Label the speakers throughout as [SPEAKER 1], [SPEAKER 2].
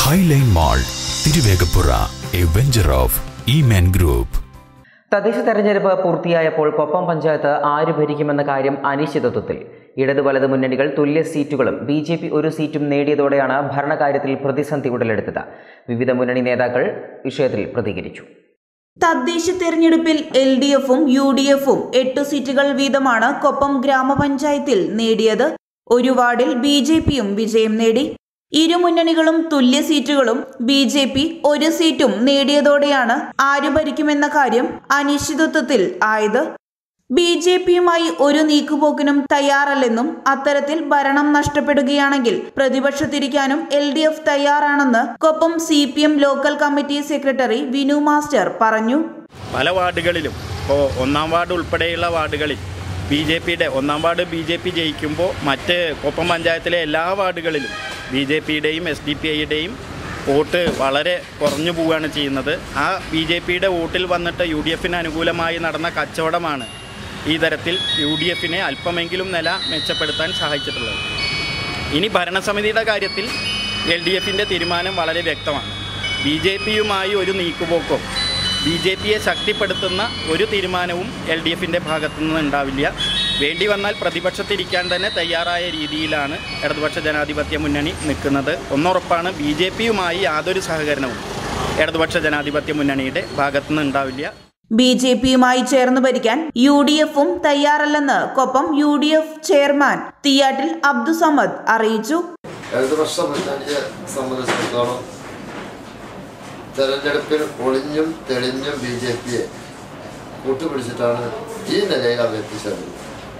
[SPEAKER 1] Highline mall Thiruvegappura a venture of Iman group
[SPEAKER 2] തദ്ദേശ തെരഞ്ഞെടുപ്പ് പൂർത്തിയായപ്പോൾ കൊപ്പം പഞ്ചായത്ത് ആര് ഭരിക്കുമെന്ന കാര്യം അനിശ്ചിതത്വത്തിൽ ഇടതു വലത് മുന്നണികൾ തുല്യ സീറ്റുകളും ബി ജെ പി ഒരു സീറ്റും നേടിയതോടെയാണ് ഭരണകാര്യത്തിൽ പ്രതിസന്ധി ഉടലെടുത്തത് വിവിധ മുന്നണി നേതാക്കൾ വിഷയത്തിൽ പ്രതികരിച്ചു
[SPEAKER 3] തദ്ദേശ തെരഞ്ഞെടുപ്പിൽ എൽ ഡി എഫും യു ഡി എഫും എട്ട് സീറ്റുകൾ വീതമാണ് കൊപ്പം ഗ്രാമപഞ്ചായത്തിൽ നേടിയത് ഒരു വാർഡിൽ ബി ജെ പിയും വിജയം നേടി ഇരു മുന്നണികളും തുല്യ സീറ്റുകളും ബി ജെ പി ഒരു സീറ്റും നേടിയതോടെയാണ് ആര് ഭരിക്കുമെന്ന കാര്യം അനിശ്ചിതത്വത്തിൽ ആയത് ബി ജെ പിയുമായി ഒരു നീക്കുപോക്കിനും തയ്യാറല്ലെന്നും അത്തരത്തിൽ ഭരണം നഷ്ടപ്പെടുകയാണെങ്കിൽ പ്രതിപക്ഷത്തിരിക്കാനും എൽ ഡി എഫ് തയ്യാറാണെന്ന് Koppam C P M local committee secretary Vinu master പറഞ്ഞു
[SPEAKER 4] പല വാർഡുകളിലും ഇപ്പോൾ ഒന്നാം വാർഡ് ഉൾപ്പെടെയുള്ള വാർഡുകളിൽ ബി ജെ പിയുടെ ഒന്നാം വാർഡ് ബി ജെ പി ജയിക്കുമ്പോൾ മറ്റ് കൊപ്പം പഞ്ചായത്തിലെ എല്ലാ വാർഡുകളിലും ബി ജെ പിയുടെയും എസ് ഡി പി ഐയുടെയും വോട്ട് വളരെ കുറഞ്ഞു പോവുകയാണ് ചെയ്യുന്നത് ആ ബി ജെ പിയുടെ വോട്ടിൽ വന്നിട്ട് യു ഡി എഫിന് അനുകൂലമായി നടന്ന കച്ചവടമാണ് ഈ തരത്തിൽ യു ഡി എഫിനെ അല്പമെങ്കിലും നില മെച്ചപ്പെടുത്താൻ സഹായിച്ചിട്ടുള്ളത് ഇനി ഭരണസമിതിയുടെ കാര്യത്തിൽ എൽ ഡി എഫിൻ്റെ തീരുമാനം വളരെ വ്യക്തമാണ് ബി ജെ പിയുമായി ഒരു നീക്കുപോക്കോ ബി ജെ പിയെ ശക്തിപ്പെടുത്തുന്ന ഒരു തീരുമാനവും എൽ ഡി എഫിൻ്റെ ഭാഗത്തു നിന്ന് ഉണ്ടാവില്ല വേണ്ടി വന്നാൽ പ്രതിപക്ഷത്തിരിക്കാൻ തന്നെ തയ്യാറായ രീതിയിലാണ് ഇടതുപക്ഷ ജനാധിപത്യ മുന്നണി നിൽക്കുന്നത് ഒന്നുറപ്പാണ് ബി ജെ പിയുമായി യാതൊരു സഹകരണവും ഇടതുപക്ഷ ജനാധിപത്യ മുന്നണിയുടെ ഭാഗത്തു നിന്ന് ഉണ്ടാവില്ല
[SPEAKER 3] ബി ജെ പിയുമായി ചേർന്ന് ഭരിക്കാൻ യു ഡി എഫും തയ്യാറല്ലെന്ന് കൊപ്പം യു ഡി എഫ് ചെയർമാൻ തിയാട്ടിൽ അബ്ദുസമദ് അറിയിച്ചു
[SPEAKER 5] ഇടതുപക്ഷ മുന്നണിയെ സംബന്ധിച്ചിടത്തോളം തെരഞ്ഞെടുപ്പിൽ ഒളിഞ്ഞും തെളിഞ്ഞും ബി ജെ പിയെ കൂട്ടുപിടിച്ചിട്ടാണ് ഈ നിലയിൽ അവർ എത്തിച്ചേർന്നത്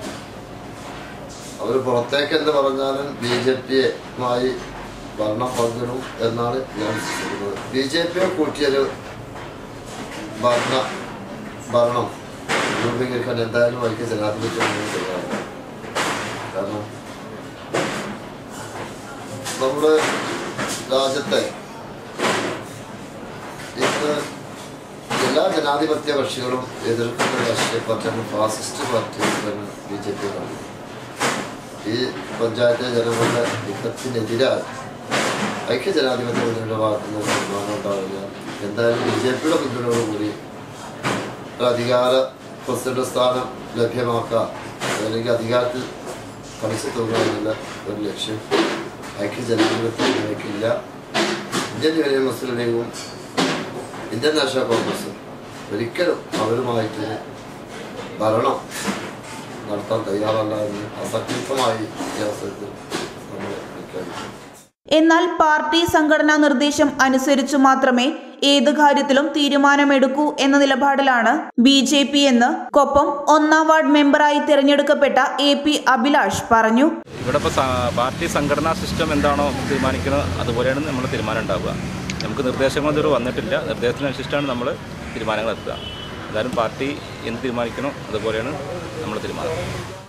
[SPEAKER 5] അവർ പുറത്തേക്ക് എന്ന് പറഞ്ഞാലും ബി ജെ പിയുമായി ഭരണം പങ്കിടും എന്നാണ് ഞാൻ വിശ്വസിക്കുന്നത് ബി ജെ പിയെ കൂട്ടിയൊരു ഭരണ ഭരണം രൂപീകരിക്കാൻ എന്തായാലും അവർക്ക് ജനാധിപത്യ മുന്നണി തയ്യാറാണ് കാരണം നമ്മുടെ രാജ്യത്തെ ഇന്ന് എല്ലാ ജനാധിപത്യ കക്ഷികളും എതിർക്കുന്ന രാഷ്ട്രീയ പാർട്ടിയാണ് ഫാസിസ്റ്റ് പാർട്ടി എന്ന് ബി ജെ പി കാണുന്നത് ഈ പഞ്ചായത്തിലെ ജനങ്ങളുടെ യുദ്ധത്തിനെതിരായി ഐക്യ ജനാധിപത്യ മുന്നണിയുടെ ഭാഗത്തു നിന്ന് തീരുമാനം ഉണ്ടാവില്ല എന്തായാലും ബി ജെ പിയുടെ പിന്തുണയോടുകൂടി ഒരു അധികാര പ്രസിഡന്റ് സ്ഥാനം ലഭ്യമാക്കാം അല്ലെങ്കിൽ അധികാരത്തിൽ കളിച്ചു തൂങ്ങുക എന്നുള്ള ഒരു ലക്ഷ്യം ഐക്യ ജനാധിപത്യ മുന്നണിക്കില്ല ഇന്ത്യൻ യൂണിയൻ മുസ്ലിം ലീഗും ഇന്ത്യൻ നാഷണൽ കോൺഗ്രസും ഒരിക്കലും അവരുമായിട്ട് ഭരണം നടത്താൻ തയ്യാറല്ല എന്ന് അസംതൃപ്തമായി ഈ അവസരത്തിൽ നമ്മൾ പ്രഖ്യാപിക്കും
[SPEAKER 3] എന്നാൽ പാർട്ടി സംഘടനാ നിർദ്ദേശം അനുസരിച്ചു മാത്രമേ ഏത് കാര്യത്തിലും തീരുമാനമെടുക്കൂ എന്ന നിലപാടിലാണ് ബി ജെ പി എന്ന് കൊപ്പം ഒന്നാം വാർഡ് മെമ്പറായി തിരഞ്ഞെടുക്കപ്പെട്ട എ പി അഭിലാഷ് പറഞ്ഞു
[SPEAKER 6] ഇവിടെ ഇപ്പോൾ പാർട്ടി സംഘടനാ സിസ്റ്റം എന്താണോ തീരുമാനിക്കുന്നത് അതുപോലെയാണ് നമ്മൾ തീരുമാനം ഉണ്ടാവുക നമുക്ക് നിർദ്ദേശങ്ങൾ ഇതുവരെ വന്നിട്ടില്ല നിർദ്ദേശത്തിനനുസരിച്ചാണ് നമ്മൾ തീരുമാനങ്ങൾ എത്തുക എന്തായാലും പാർട്ടി എന്ത് തീരുമാനിക്കണോ അതുപോലെയാണ് നമ്മൾ തീരുമാനം